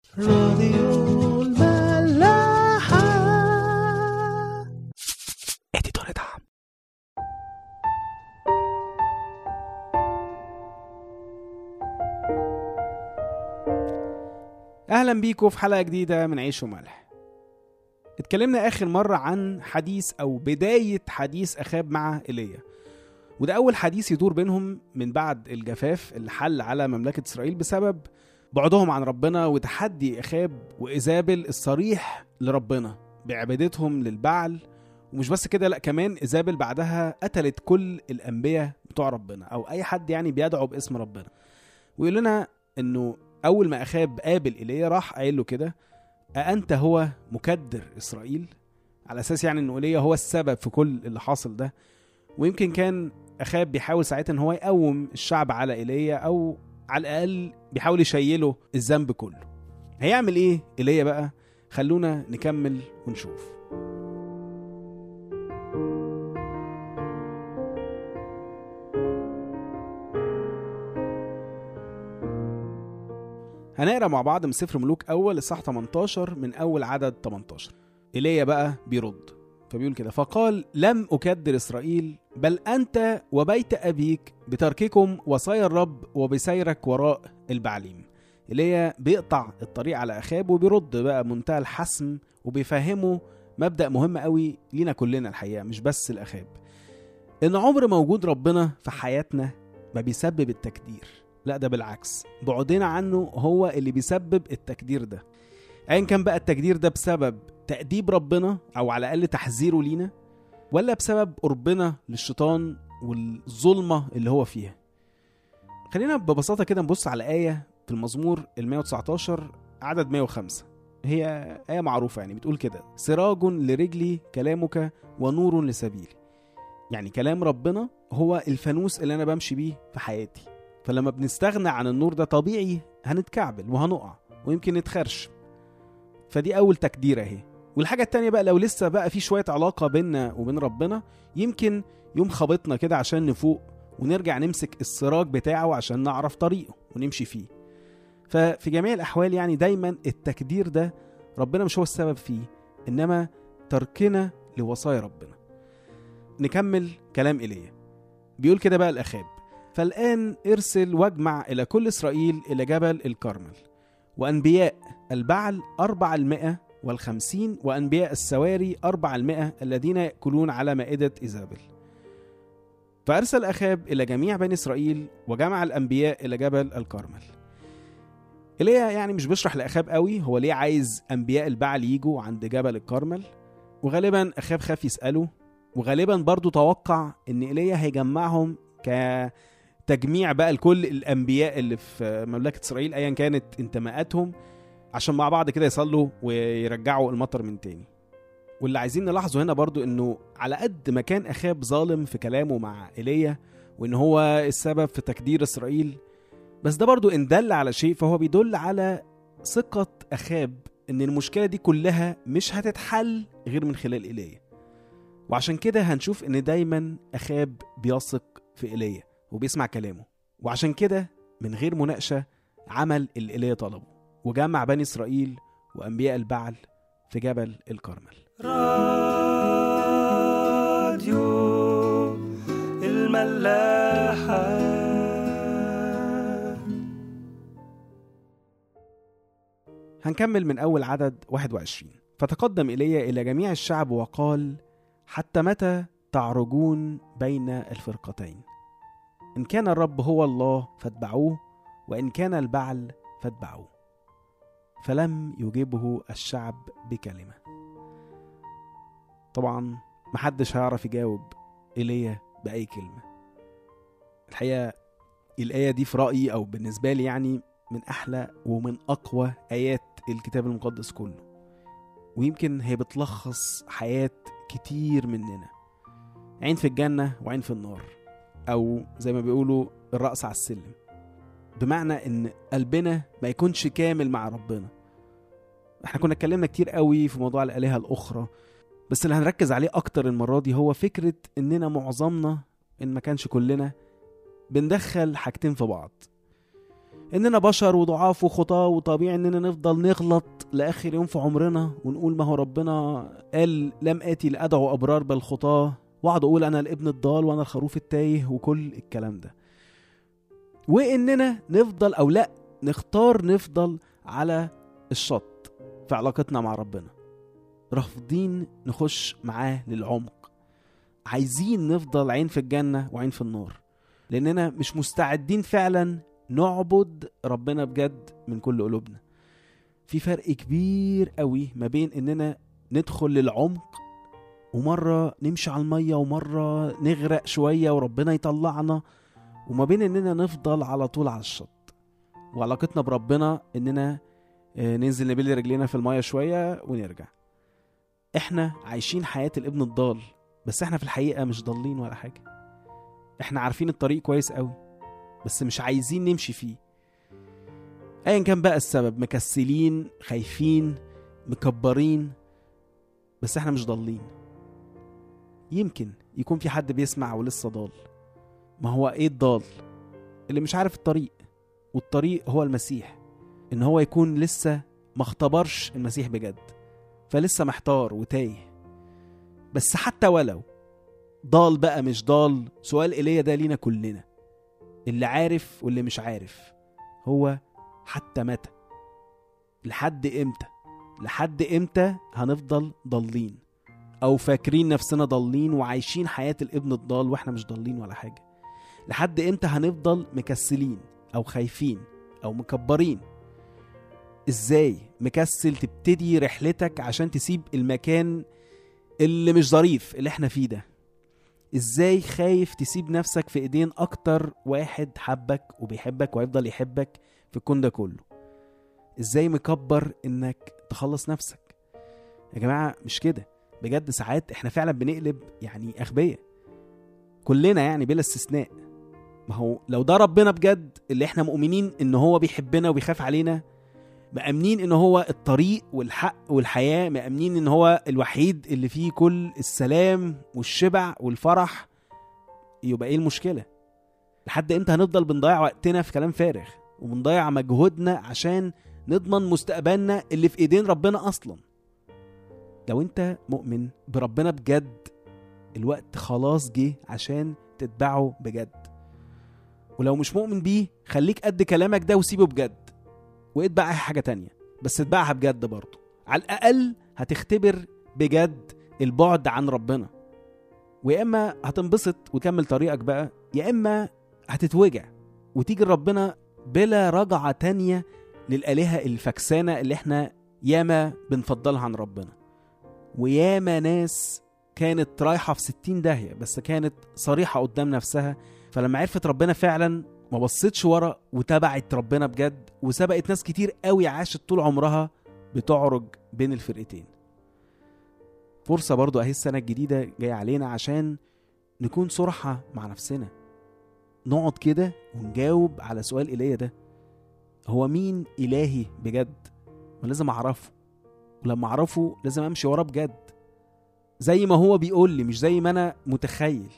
راديو الملاحة اديتور دعم اهلا بيكم في حلقه جديده من عيش وملح اتكلمنا اخر مره عن حديث او بدايه حديث اخاب مع ايليا وده اول حديث يدور بينهم من بعد الجفاف اللي حل على مملكه اسرائيل بسبب بعدهم عن ربنا وتحدي اخاب وايزابل الصريح لربنا بعبادتهم للبعل ومش بس كده لا كمان ايزابل بعدها قتلت كل الانبياء بتوع ربنا او اي حد يعني بيدعو باسم ربنا ويقول لنا انه اول ما اخاب قابل ايليا راح قايل له كده أأنت هو مكدر إسرائيل على أساس يعني إنه إيليا هو السبب في كل اللي حاصل ده ويمكن كان أخاب بيحاول ساعتها إن هو يقوم الشعب على إيليا أو على الأقل بيحاول يشيله الذنب كله هيعمل إيه إيليا بقى خلونا نكمل ونشوف هنقرا مع بعض من سفر ملوك اول اصحاح 18 من اول عدد 18 ايليا بقى بيرد فبيقول كده فقال لم اكدر اسرائيل بل انت وبيت ابيك بترككم وصايا الرب وبسيرك وراء البعليم ايليا بيقطع الطريق على اخاب وبيرد بقى منتهى الحسم وبيفهمه مبدا مهم قوي لينا كلنا الحقيقه مش بس الاخاب ان عمر موجود ربنا في حياتنا ما بيسبب التكدير لا ده بالعكس بعدنا عنه هو اللي بيسبب التكدير ده ايا كان بقى التكدير ده بسبب تأديب ربنا او على الاقل تحذيره لينا ولا بسبب قربنا للشيطان والظلمه اللي هو فيها خلينا ببساطه كده نبص على ايه في المزمور ال 119 عدد 105 هي آية معروفة يعني بتقول كده سراج لرجلي كلامك ونور لسبيلي يعني كلام ربنا هو الفانوس اللي أنا بمشي بيه في حياتي فلما بنستغنى عن النور ده طبيعي هنتكعبل وهنقع ويمكن نتخرش فدي اول تكديره اهي والحاجه التانية بقى لو لسه بقى في شويه علاقه بيننا وبين ربنا يمكن يوم خبطنا كده عشان نفوق ونرجع نمسك السراج بتاعه عشان نعرف طريقه ونمشي فيه ففي جميع الاحوال يعني دايما التكدير ده ربنا مش هو السبب فيه انما تركنا لوصايا ربنا نكمل كلام ايليا بيقول كده بقى الاخاب فالآن ارسل واجمع إلى كل إسرائيل إلى جبل الكرمل وأنبياء البعل أربع المئة والخمسين وأنبياء السواري أربع المئة الذين يأكلون على مائدة إيزابل فأرسل أخاب إلى جميع بني إسرائيل وجمع الأنبياء إلى جبل الكرمل إيليا يعني مش بيشرح لأخاب قوي هو ليه عايز أنبياء البعل يجوا عند جبل الكرمل وغالبا أخاب خاف يسأله وغالبا برضو توقع ان ايليا هيجمعهم كتجميع بقى لكل الانبياء اللي في مملكه اسرائيل ايا كانت انتماءاتهم عشان مع بعض كده يصلوا ويرجعوا المطر من تاني واللي عايزين نلاحظه هنا برضو انه على قد ما كان اخاب ظالم في كلامه مع ايليا وان هو السبب في تكدير اسرائيل بس ده برضو ان دل على شيء فهو بيدل على ثقة اخاب ان المشكلة دي كلها مش هتتحل غير من خلال ايليا وعشان كده هنشوف ان دايما اخاب بيثق في ايليا وبيسمع كلامه وعشان كده من غير مناقشه عمل اللي ايليا طلبه وجمع بني اسرائيل وانبياء البعل في جبل الكرمل راديو الملاحة هنكمل من اول عدد 21 فتقدم ايليا الى جميع الشعب وقال حتى متى تعرجون بين الفرقتين ان كان الرب هو الله فاتبعوه وان كان البعل فاتبعوه فلم يجيبه الشعب بكلمه طبعا محدش هيعرف يجاوب ايليا باي كلمه الحقيقه الايه دي في رايي او بالنسبه لي يعني من احلى ومن اقوى ايات الكتاب المقدس كله ويمكن هي بتلخص حياه كتير مننا عين في الجنة وعين في النار أو زي ما بيقولوا الرأس على السلم بمعنى إن قلبنا ما يكونش كامل مع ربنا احنا كنا اتكلمنا كتير قوي في موضوع الآلهة الأخرى بس اللي هنركز عليه أكتر المرة دي هو فكرة إننا معظمنا إن ما كانش كلنا بندخل حاجتين في بعض اننا بشر وضعاف وخطاة وطبيعي اننا نفضل نغلط لاخر يوم في عمرنا ونقول ما هو ربنا قال لم اتي لادعو ابرار بل خطاة واقعد اقول انا الابن الضال وانا الخروف التايه وكل الكلام ده واننا نفضل او لا نختار نفضل على الشط في علاقتنا مع ربنا رافضين نخش معاه للعمق عايزين نفضل عين في الجنة وعين في النار لأننا مش مستعدين فعلا نعبد ربنا بجد من كل قلوبنا في فرق كبير قوي ما بين اننا ندخل للعمق ومرة نمشي على المية ومرة نغرق شوية وربنا يطلعنا وما بين اننا نفضل على طول على الشط وعلاقتنا بربنا اننا آه، ننزل نبل رجلينا في المية شوية ونرجع احنا عايشين حياة الابن الضال بس احنا في الحقيقة مش ضالين ولا حاجة احنا عارفين الطريق كويس قوي بس مش عايزين نمشي فيه ايا كان بقى السبب مكسلين خايفين مكبرين بس احنا مش ضالين يمكن يكون في حد بيسمع ولسه ضال ما هو ايه الضال اللي مش عارف الطريق والطريق هو المسيح ان هو يكون لسه ما اختبرش المسيح بجد فلسه محتار وتايه بس حتى ولو ضال بقى مش ضال سؤال ايليا ده لينا كلنا اللي عارف واللي مش عارف هو حتى متى لحد امتى لحد امتى هنفضل ضالين او فاكرين نفسنا ضالين وعايشين حياة الابن الضال واحنا مش ضالين ولا حاجة لحد امتى هنفضل مكسلين او خايفين او مكبرين ازاي مكسل تبتدي رحلتك عشان تسيب المكان اللي مش ظريف اللي احنا فيه ده ازاي خايف تسيب نفسك في ايدين اكتر واحد حبك وبيحبك وهيفضل يحبك في الكون ده كله ازاي مكبر انك تخلص نفسك يا جماعة مش كده بجد ساعات احنا فعلا بنقلب يعني اغبياء كلنا يعني بلا استثناء ما هو لو ده ربنا بجد اللي احنا مؤمنين ان هو بيحبنا وبيخاف علينا مأمنين ان هو الطريق والحق والحياة مأمنين ان هو الوحيد اللي فيه كل السلام والشبع والفرح يبقى ايه المشكلة لحد امتى هنفضل بنضيع وقتنا في كلام فارغ وبنضيع مجهودنا عشان نضمن مستقبلنا اللي في ايدين ربنا اصلا لو انت مؤمن بربنا بجد الوقت خلاص جه عشان تتبعه بجد ولو مش مؤمن بيه خليك قد كلامك ده وسيبه بجد واتبع اي حاجه تانية بس اتبعها بجد برضه على الاقل هتختبر بجد البعد عن ربنا ويا اما هتنبسط وتكمل طريقك بقى يا اما هتتوجع وتيجي لربنا بلا رجعه تانية للالهه الفكسانه اللي احنا ياما بنفضلها عن ربنا وياما ناس كانت رايحه في ستين داهيه بس كانت صريحه قدام نفسها فلما عرفت ربنا فعلا ما بصتش ورا وتبعت ربنا بجد وسبقت ناس كتير قوي عاشت طول عمرها بتعرج بين الفرقتين فرصة برضو اهي السنة الجديدة جاية علينا عشان نكون صرحة مع نفسنا نقعد كده ونجاوب على سؤال إيليا ده هو مين إلهي بجد ولازم أعرفه ولما أعرفه لازم أمشي وراه بجد زي ما هو بيقول لي مش زي ما أنا متخيل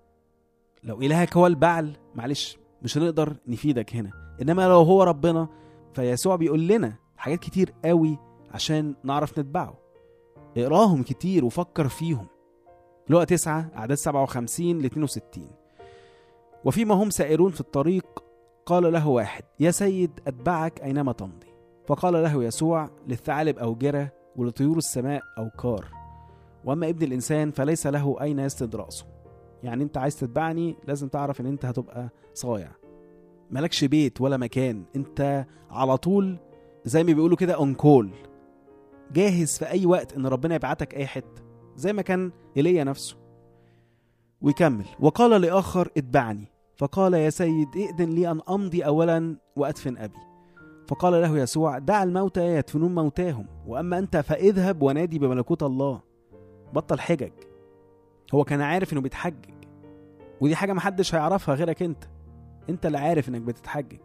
لو إلهك هو البعل معلش مش هنقدر نفيدك هنا انما لو هو ربنا فيسوع بيقول لنا حاجات كتير قوي عشان نعرف نتبعه اقراهم كتير وفكر فيهم لقى تسعة أعداد 57 ل 62 وفيما هم سائرون في الطريق قال له واحد يا سيد أتبعك أينما تمضي فقال له يسوع للثعالب أوجرة ولطيور السماء أوكار وأما ابن الإنسان فليس له أين يسند رأسه يعني انت عايز تتبعني لازم تعرف ان انت هتبقى صايع مالكش بيت ولا مكان انت على طول زي ما بيقولوا كده اون كول جاهز في اي وقت ان ربنا يبعتك اي حته زي ما كان ايليا نفسه ويكمل وقال لاخر اتبعني فقال يا سيد ائذن لي ان امضي اولا وادفن ابي فقال له يسوع دع الموتى يدفنون موتاهم واما انت فاذهب ونادي بملكوت الله بطل حجج هو كان عارف انه بيتحجج ودي حاجه محدش هيعرفها غيرك انت انت اللي عارف انك بتتحجج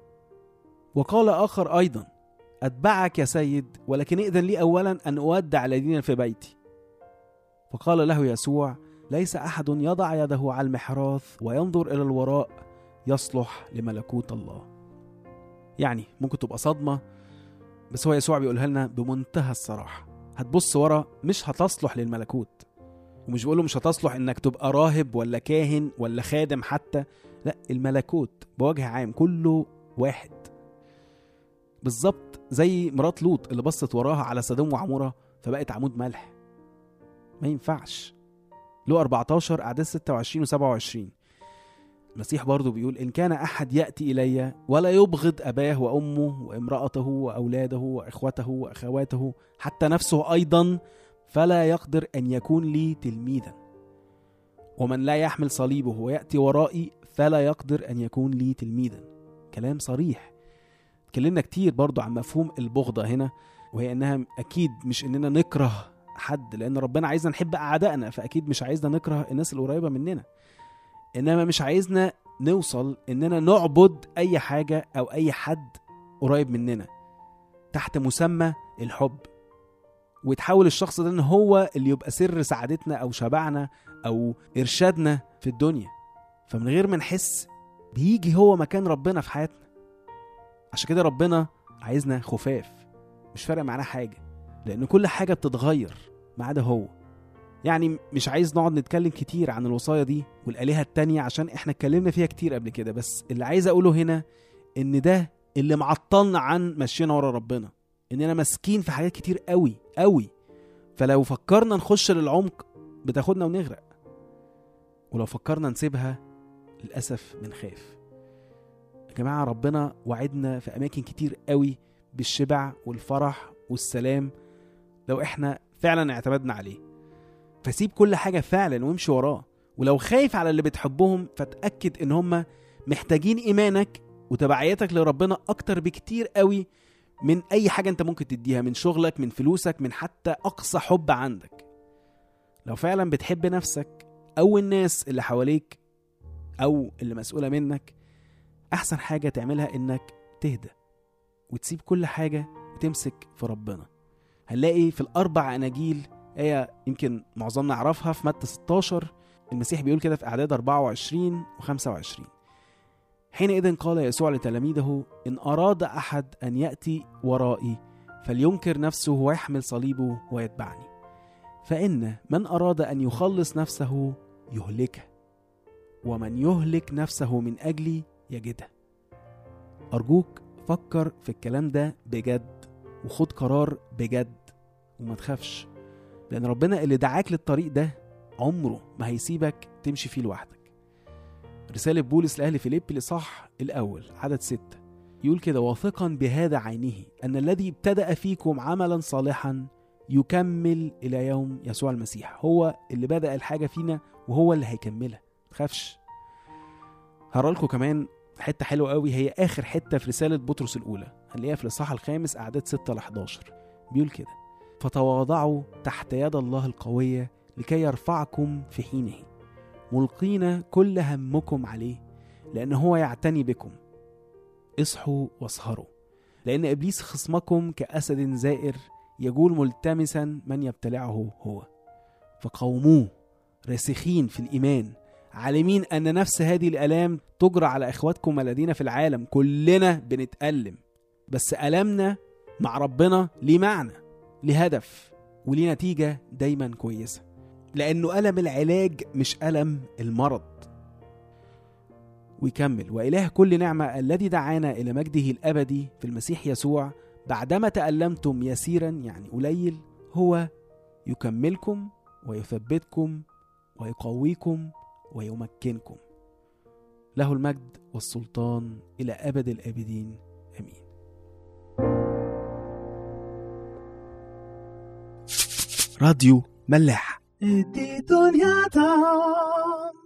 وقال اخر ايضا اتبعك يا سيد ولكن ائذن لي اولا ان اودع الذين في بيتي فقال له يسوع ليس احد يضع يده على المحراث وينظر الى الوراء يصلح لملكوت الله يعني ممكن تبقى صدمة بس هو يسوع بيقولها لنا بمنتهى الصراحة هتبص ورا مش هتصلح للملكوت ومش بيقوله مش هتصلح انك تبقى راهب ولا كاهن ولا خادم حتى لا الملكوت بوجه عام كله واحد بالظبط زي مرات لوط اللي بصت وراها على سدوم وعمورة فبقت عمود ملح ما ينفعش لو 14 أعداد 26 و 27 المسيح برضو بيقول إن كان أحد يأتي إلي ولا يبغض أباه وأمه وامرأته وأولاده وإخوته وأخواته حتى نفسه أيضا فلا يقدر أن يكون لي تلميذا ومن لا يحمل صليبه ويأتي ورائي فلا يقدر أن يكون لي تلميذا كلام صريح اتكلمنا كتير برضو عن مفهوم البغضة هنا وهي انها اكيد مش اننا نكره حد لان ربنا عايزنا نحب اعدائنا فاكيد مش عايزنا نكره الناس القريبه مننا انما مش عايزنا نوصل اننا نعبد اي حاجه او اي حد قريب مننا تحت مسمى الحب ويتحول الشخص ده ان هو اللي يبقى سر سعادتنا او شبعنا او ارشادنا في الدنيا فمن غير ما نحس بيجي هو مكان ربنا في حياتنا عشان كده ربنا عايزنا خفاف مش فارق معانا حاجه لان كل حاجه بتتغير ما عدا هو يعني مش عايز نقعد نتكلم كتير عن الوصايا دي والآلهة التانية عشان احنا اتكلمنا فيها كتير قبل كده بس اللي عايز اقوله هنا ان ده اللي معطلنا عن مشينا ورا ربنا اننا ماسكين في حاجات كتير قوي قوي فلو فكرنا نخش للعمق بتاخدنا ونغرق ولو فكرنا نسيبها للأسف بنخاف يا جماعة ربنا وعدنا في أماكن كتير قوي بالشبع والفرح والسلام لو احنا فعلا اعتمدنا عليه فسيب كل حاجة فعلا وامشي وراه ولو خايف على اللي بتحبهم فتأكد ان هم محتاجين ايمانك وتبعيتك لربنا اكتر بكتير قوي من اي حاجة انت ممكن تديها من شغلك من فلوسك من حتى اقصى حب عندك لو فعلا بتحب نفسك او الناس اللي حواليك او اللي مسؤولة منك احسن حاجة تعملها انك تهدى وتسيب كل حاجة وتمسك في ربنا هنلاقي في الأربع أناجيل آية يمكن معظمنا يعرفها في متى 16 المسيح بيقول كده في أعداد 24 و 25 حينئذ قال يسوع لتلاميذه إن أراد أحد أن يأتي ورائي فلينكر نفسه ويحمل صليبه ويتبعني فإن من أراد أن يخلص نفسه يهلكه ومن يهلك نفسه من أجلي يجدها أرجوك فكر في الكلام ده بجد وخد قرار بجد وما تخافش لأن ربنا اللي دعاك للطريق ده عمره ما هيسيبك تمشي فيه لوحدك رسالة بولس لأهل فيليب الإصحاح الأول عدد ستة يقول كده واثقا بهذا عينه أن الذي ابتدأ فيكم عملا صالحا يكمل إلى يوم يسوع المسيح هو اللي بدأ الحاجة فينا وهو اللي هيكملها تخافش هقرا لكم كمان حته حلوه قوي هي اخر حته في رساله بطرس الاولى هنلاقيها في الاصحاح الخامس اعداد 6 ل 11 بيقول كده فتواضعوا تحت يد الله القويه لكي يرفعكم في حينه ملقين كل همكم عليه لان هو يعتني بكم اصحوا واسهروا لان ابليس خصمكم كاسد زائر يجول ملتمسا من يبتلعه هو فقوموه راسخين في الايمان عالمين ان نفس هذه الالام تجرى على اخواتكم الذين في العالم كلنا بنتالم بس المنا مع ربنا ليه معنى ليه هدف وليه نتيجه دايما كويسه لانه الم العلاج مش الم المرض ويكمل واله كل نعمه الذي دعانا الى مجده الابدي في المسيح يسوع بعدما تالمتم يسيرا يعني قليل هو يكملكم ويثبتكم ويقويكم ويمكنكم له المجد والسلطان الى ابد الابدين امين راديو ملاح دي دنيا دام